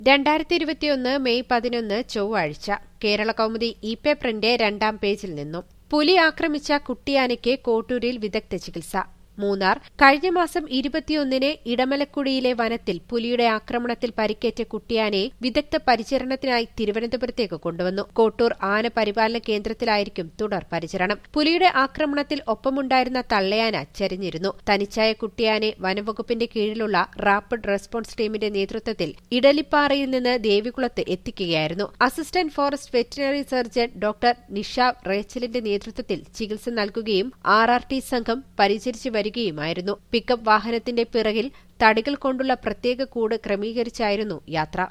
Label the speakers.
Speaker 1: രണ്ടായിരത്തി ഇരുപത്തിയൊന്ന് മെയ് പതിനൊന്ന് ചൊവ്വാഴ്ച കേരള കൗമുദി ഇ പേപ്പറിന്റെ രണ്ടാം പേജിൽ നിന്നും പുലി ആക്രമിച്ച കുട്ടിയാനയ്ക്ക് കോട്ടൂരിൽ വിദഗ്ധ ചികിത്സ മൂന്നാർ കഴിഞ്ഞ മാസം ഇരുപത്തിയൊന്നിന് ഇടമലക്കുടിയിലെ വനത്തിൽ പുലിയുടെ ആക്രമണത്തിൽ പരിക്കേറ്റ കുട്ടിയാനയെ വിദഗ്ധ പരിചരണത്തിനായി തിരുവനന്തപുരത്തേക്ക് കൊണ്ടുവന്നു കോട്ടൂർ ആന പരിപാലന കേന്ദ്രത്തിലായിരിക്കും തുടർ പരിചരണം പുലിയുടെ ആക്രമണത്തിൽ ഒപ്പമുണ്ടായിരുന്ന തള്ളയാന ചരിഞ്ഞിരുന്നു തനിച്ചായ കുട്ടിയാനെ വനംവകുപ്പിന്റെ കീഴിലുള്ള റാപ്പിഡ് റെസ്പോൺസ് ടീമിന്റെ നേതൃത്വത്തിൽ ഇടലിപ്പാറയിൽ നിന്ന് ദേവികുളത്ത് എത്തിക്കുകയായിരുന്നു assistant forest veterinary surgeon doctor Nisha റേച്ചലിന്റെ നേതൃത്വത്തിൽ ചികിത്സ നൽകുകയും ആർ ആർ ടി സംഘം പരിചരിച്ചു വരികയുമായിരുന്നു പിക്കപ്പ് വാഹനത്തിന്റെ പിറകിൽ തടികൾ കൊണ്ടുള്ള പ്രത്യേക കൂട് ക്രമീകരിച്ചായിരുന്നു യാത്ര